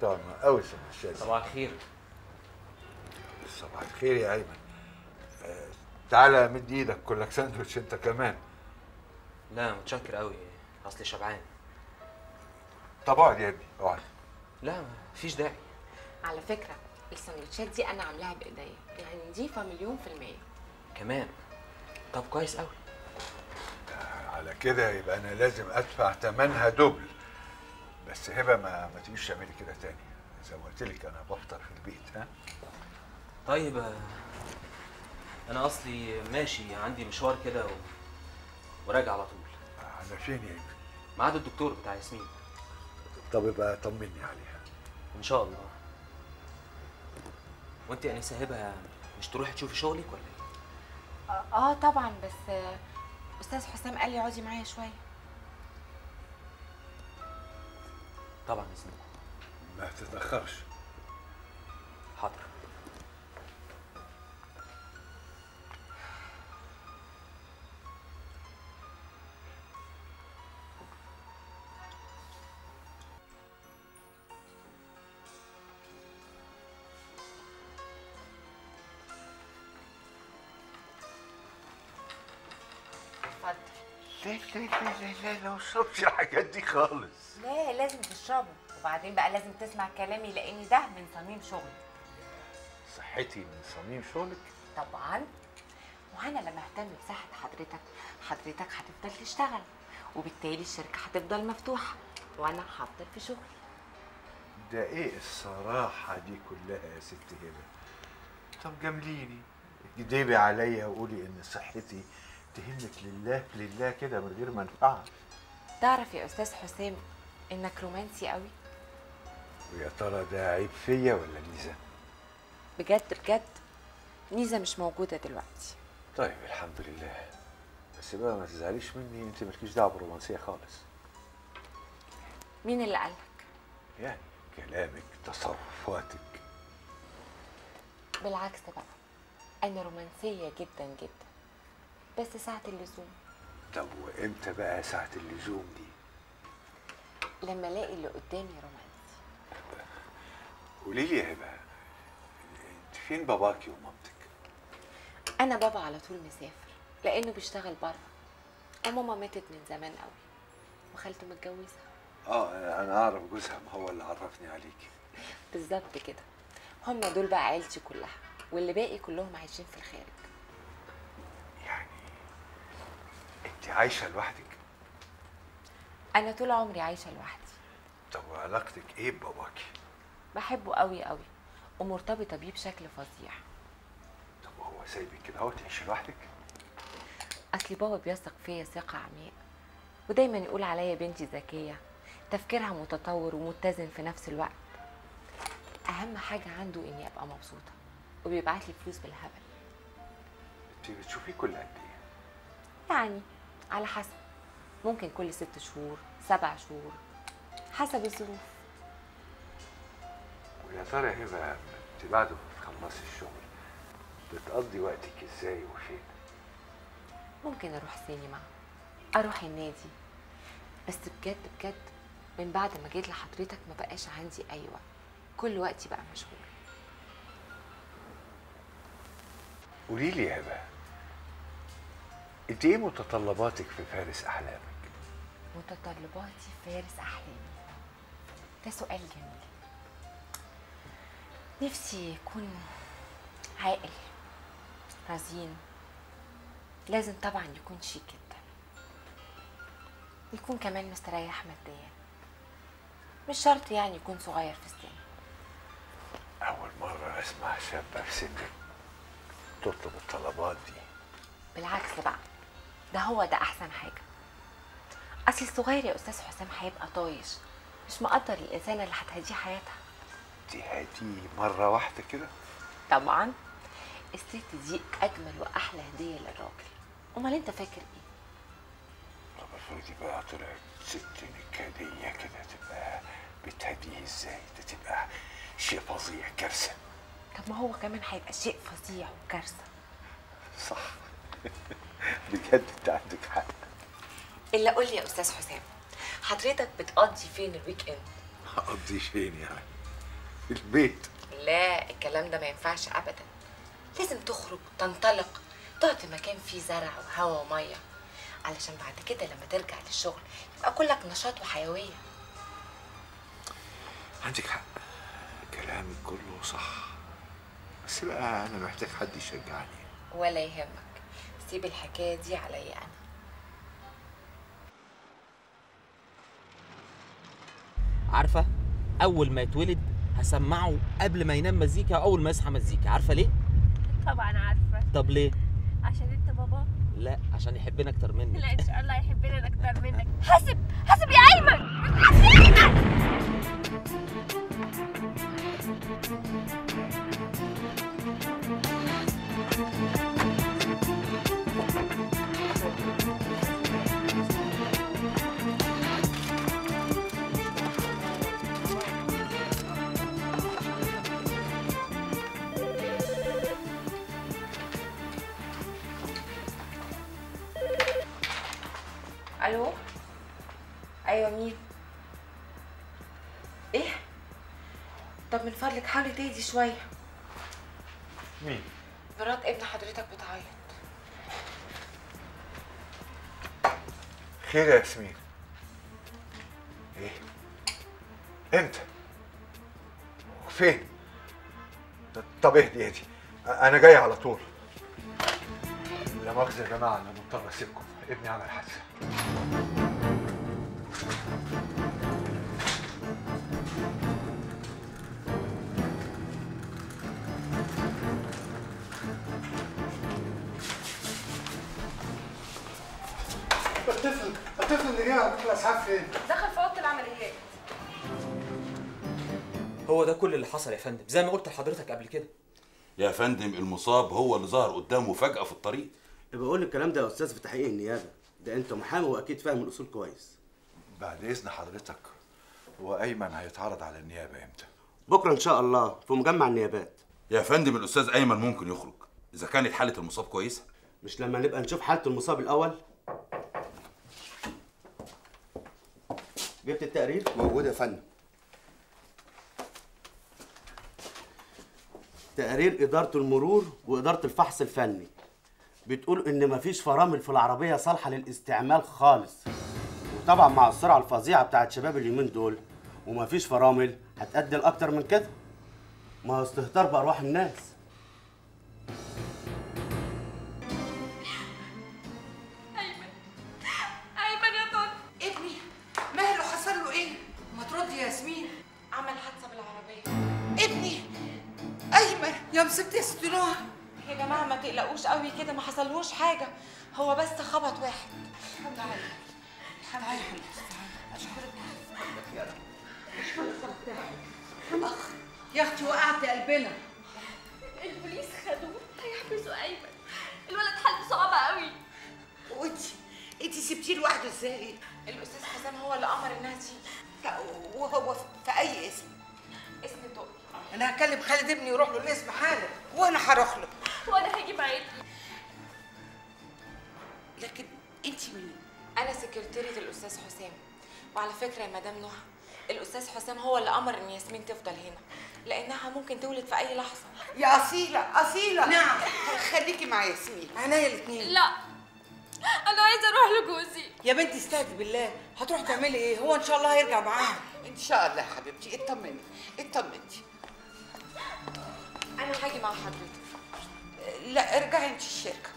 محترمه قوي سندوتشات صباح الخير صباح الخير يا ايمن آه، تعالى مد ايدك كلك ساندوتش انت كمان لا متشكر قوي اصلي شبعان طب اقعد يا ابني اقعد لا مفيش داعي على فكره السندوتشات دي انا عاملاها بايديا يعني نضيفه مليون في الميه كمان طب كويس قوي على كده يبقى انا لازم ادفع ثمنها دبل بس هبه ما ما تجيش تعملي كده تاني زي ما قلت لك انا بفطر في البيت ها طيب آه، انا اصلي ماشي عندي مشوار كده و... وراجع على طول على فين يا ابني ميعاد الدكتور بتاع ياسمين طب يبقى طمني عليها ان شاء الله وانت يا انسه هبه مش تروحي تشوفي شغلك ولا ايه اه آه طبعا بس آه، استاذ حسام قال لي اقعدي معايا شويه طبعا اذنكم ما تتاخرش حاضر اتفضل لا لا لا لا لا لا ما اشربش الحاجات دي خالص لا لازم تشربه وبعدين بقى لازم تسمع كلامي لان ده من صميم شغلي صحتي من صميم شغلك طبعا وانا لما اهتم بصحه حضرتك حضرتك هتفضل تشتغل وبالتالي الشركه هتفضل مفتوحه وانا هفضل في شغلي ده ايه الصراحة دي كلها يا ست هبة طب جامليني كدبي عليا وقولي ان صحتي تهمك لله لله كده من غير منفعة تعرف يا استاذ حسام انك رومانسي قوي ويا ترى ده عيب فيا ولا ميزة بجد بجد نيزه مش موجوده دلوقتي طيب الحمد لله بس بقى ما تزعليش مني انت مالكيش دعوة بالرومانسية خالص مين اللي قالك يعني كلامك تصرفاتك بالعكس بقى انا رومانسيه جدا جدا بس ساعه اللزوم طب وامتى بقى ساعة اللزوم دي لما الاقي اللي قدامي رومانسي قولي لي يا هبة انت فين باباكي ومامتك انا بابا على طول مسافر لانه بيشتغل بره وماما ماتت من زمان قوي وخالته متجوزه اه انا اعرف جوزها ما هو اللي عرفني عليكي بالظبط كده هم دول بقى عيلتي كلها واللي باقي كلهم عايشين في الخارج يعني انت عايشه لوحدك انا طول عمري عايشه لوحدي طب وعلاقتك ايه بباباكي بحبه قوي قوي ومرتبطه بيه بشكل فظيع طب وهو سايبك كده اهو تعيشي لوحدك اصل بابا بيثق فيا ثقه عمياء ودايما يقول عليا بنتي ذكيه تفكيرها متطور ومتزن في نفس الوقت اهم حاجه عنده اني ابقى مبسوطه وبيبعت لي فلوس بالهبل انت بتشوفيه كل قد ايه يعني على حسب ممكن كل ست شهور سبع شهور حسب الظروف ويا ترى يا هبه انت بعد ما تخلصي الشغل بتقضي وقتك ازاي وفين ممكن اروح سينما اروح النادي بس بجد بجد من بعد ما جيت لحضرتك ما بقاش عندي اي وقت كل وقتي بقى مشغول قولي لي يا هبه انت ايه متطلباتك في فارس احلامك متطلباتي فارس احلامي ده سؤال جميل نفسي يكون عاقل رزين لازم طبعا يكون شيك جدا يكون كمان مستريح ماديا مش شرط يعني يكون صغير في السن اول مره اسمع شابه في سنك تطلب الطلبات دي بالعكس بقى ده هو ده احسن حاجه اصل الصغير يا استاذ حسام هيبقى طايش مش مقدر الانسانه اللي هتهديه حياتها دي هدي مره واحده كده طبعا الست دي اجمل واحلى هديه للراجل امال انت فاكر ايه طب افرضي بقى طلعت ست نكديه كده تبقى بتهديه ازاي ده تبقى شيء فظيع كارثه طب ما هو كمان هيبقى شيء فظيع وكارثه صح بجد انت عندك حق الا قول لي يا استاذ حسام حضرتك بتقضي فين الويك اند هقضي فين يعني البيت لا الكلام ده ما ينفعش ابدا لازم تخرج تنطلق تقعد في مكان فيه زرع وهواء وميه علشان بعد كده لما ترجع للشغل يبقى كلك نشاط وحيويه عندك حق كلامك كله صح بس بقى انا محتاج حد يشجعني ولا يهمك سيب الحكايه دي عليا انا عارفه اول ما يتولد هسمعه قبل ما ينام مزيكا واول ما يصحى مزيكا عارفه ليه طبعا عارفه طب ليه عشان انت بابا لا عشان يحبنا اكتر منك لا ان شاء الله يحبنا اكتر منك حاسب حاسب يا ايمن الو ايوه مين ايه طب من فضلك حاولي تهدي شويه مين مرات ابن حضرتك بتعيط خير يا ياسمين ايه امتى فين طب اهدي اهدي انا جاي على طول لا مؤاخذة يا جماعة أنا مضطر أسيبكم ابني عمل حادثة الطفل الطفل اللي جه على الاسعاف فين؟ دخل في اوضه العمليات هو ده كل اللي حصل يا فندم زي ما قلت لحضرتك قبل كده يا فندم المصاب هو اللي ظهر قدامه فجأة في الطريق بقول الكلام ده يا استاذ في تحقيق النيابه ده انت محامي واكيد فاهم الاصول كويس بعد إذن حضرتك هو أيمن هيتعرض على النيابة إمتى؟ بكره ان شاء الله في مجمع النيابات يا فندم الأستاذ أيمن ممكن يخرج إذا كانت حالة المصاب كويسة مش لما نبقى نشوف حاله المصاب الاول جبت التقرير موجود يا فندم تقرير إدارة المرور وإدارة الفحص الفني بتقول إن مفيش فرامل في العربية صالحة للاستعمال خالص وطبعا مع السرعة الفظيعة بتاعت شباب اليومين دول ومفيش فرامل هتأدي لأكتر من كده ما هو استهتار بأرواح الناس ايمن يا طن ابني ماله حصل له ايه؟ ما تردي يا ياسمين عمل حادثه بالعربيه ابني ايمن يا مصيبتي يا ست نوح يا جماعه ما تقلقوش قوي كده ما حصلوش حاجه هو بس خبط واحد تعالي الحمد لله اشكرك فضلك يا رب اخ يا اختي وقعت قلبنا البوليس خدوه هيحبسوا ايمن الولد حالته صعبه قوي وانت انت سبتيه لوحده ازاي؟ الاستاذ حسام هو اللي امر انها تيجي لا، وهو في اي اسم اسم دقي انا هكلم خالد ابني يروح له الاسم حالا وانا هروح له وانا هاجي معاكي لكن انت مين؟ انا سكرتيرة الاستاذ حسام وعلى فكره يا مدام نهى الاستاذ حسام هو اللي امر ان ياسمين تفضل هنا لانها ممكن تولد في اي لحظه يا اصيله اصيله نعم خليكي مع ياسمين عينيا الاثنين لا انا عايزه اروح لجوزي يا بنتي استهدي بالله هتروحي تعملي ايه هو ان شاء الله هيرجع معاها ان شاء الله يا حبيبتي اطمني اطمنتي انا هاجي مع حضرتك لا ارجعي انت الشركه